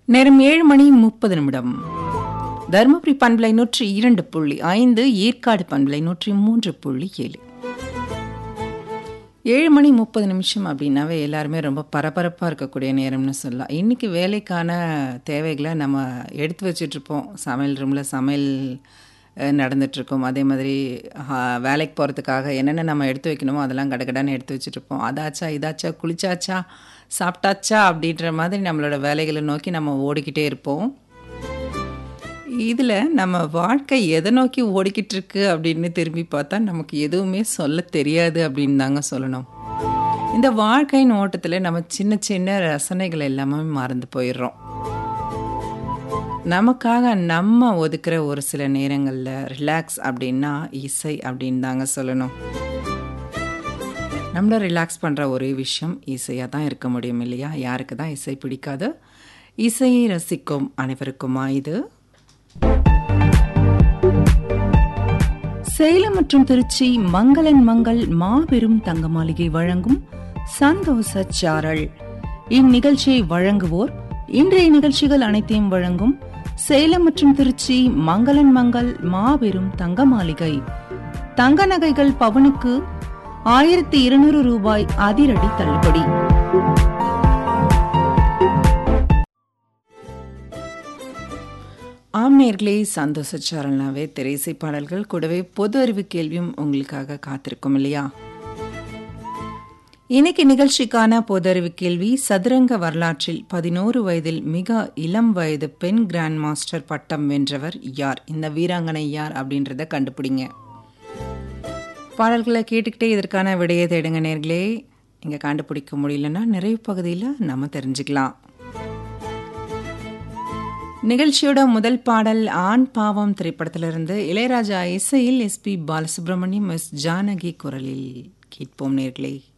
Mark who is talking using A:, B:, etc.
A: நேரம் ஏழு மணி முப்பது நிமிடம் தருமபுரி பண்பலை நூற்றி இரண்டு புள்ளி ஐந்து ஏற்காடு பண்பலை நூற்றி மூன்று புள்ளி ஏழு ஏழு மணி முப்பது நிமிஷம் அப்படின்னாவே எல்லாருமே ரொம்ப பரபரப்பாக இருக்கக்கூடிய நேரம்னு சொல்லலாம் இன்றைக்கி வேலைக்கான தேவைகளை நம்ம எடுத்து வச்சிட்ருப்போம் சமையல் ரூமில் சமையல் அஹ், நடந்துட்டுருக்கும் அதே மாதிரி ஆஹ், வேலைக்கு போகிறதுக்காக என்னென்ன நம்ம எடுத்து வைக்கணுமோ அதெல்லாம் கடகடான்னு எடுத்து வச்சுட்ருப்போம் அதாச்சா இதாச்சா குளிச்சாச்சா சாப்பிட்டாச்சா அப்படின்ற மாதிரி நம்மளோட வேலைகளை நோக்கி நம்ம ஓடிக்கிட்டே இருப்போம் இதில் நம்ம வாழ்க்கை எதை நோக்கி ஓடிக்கிட்டு இருக்கு அப்படின்னு திரும்பி பார்த்தா நமக்கு எதுவுமே சொல்ல தெரியாது அப்படின்னு தாங்க சொல்லணும் இந்த வாழ்க்கையின் ஓட்டத்தில் நம்ம சின்ன சின்ன ரசனைகள் எல்லாமே மறந்து போயிடுறோம் நமக்காக நம்ம ஒதுக்குற ஒரு சில நேரங்களில் ரிலாக்ஸ் அப்படின்னா இசை அப்படின்னு தாங்க சொல்லணும் நம்மளை ரிலாக்ஸ் பண்ணுற ஒரே விஷயம் இசையாக தான் இருக்க முடியும் இல்லையா யாருக்கு தான் இசை பிடிக்காது இசையை ரசிக்கும் அனைவருக்குமா இது சேலம் மற்றும் திருச்சி மங்களன் மங்கள் மாபெரும் தங்க மாளிகை வழங்கும் சந்தோஷ சாரல் இந்நிகழ்ச்சியை வழங்குவோர் இன்றைய நிகழ்ச்சிகள் அனைத்தையும் வழங்கும் சேலம் மற்றும் திருச்சி மங்களன் மங்கள் மாபெரும் தங்க மாளிகை தங்க நகைகள் பவனுக்கு ஆயிரத்தி இருநூறு ரூபாய் அதிரடி தள்ளுபடி ஆம் நேர்களே சந்தோஷ சாரல்னாவே திரைசை பாடல்கள் கூடவே பொது அறிவு கேள்வியும் உங்களுக்காக காத்திருக்கும் இல்லையா இன்னைக்கு நிகழ்ச்சிக்கான பொது அறிவு கேள்வி சதுரங்க வரலாற்றில் பதினோரு வயதில் மிக இளம் வயது பெண் கிராண்ட் மாஸ்டர் பட்டம் வென்றவர் யார் இந்த வீராங்கனை யார் அப்படின்றத கண்டுபிடிங்க பாடல்களை கேட்டுக்கிட்டே இதற்கான விடையை தேடுங்க நேர்களே இங்கே கண்டுபிடிக்க முடியலன்னா நிறைவு பகுதியில் நம்ம தெரிஞ்சுக்கலாம் நிகழ்ச்சியோட முதல் பாடல் ஆண் பாவம் திரைப்படத்திலிருந்து இளையராஜா இசையில் எஸ்பி பாலசுப்ரமணியம் எஸ் ஜானகி குரலில் கேட்போம் நேர்களே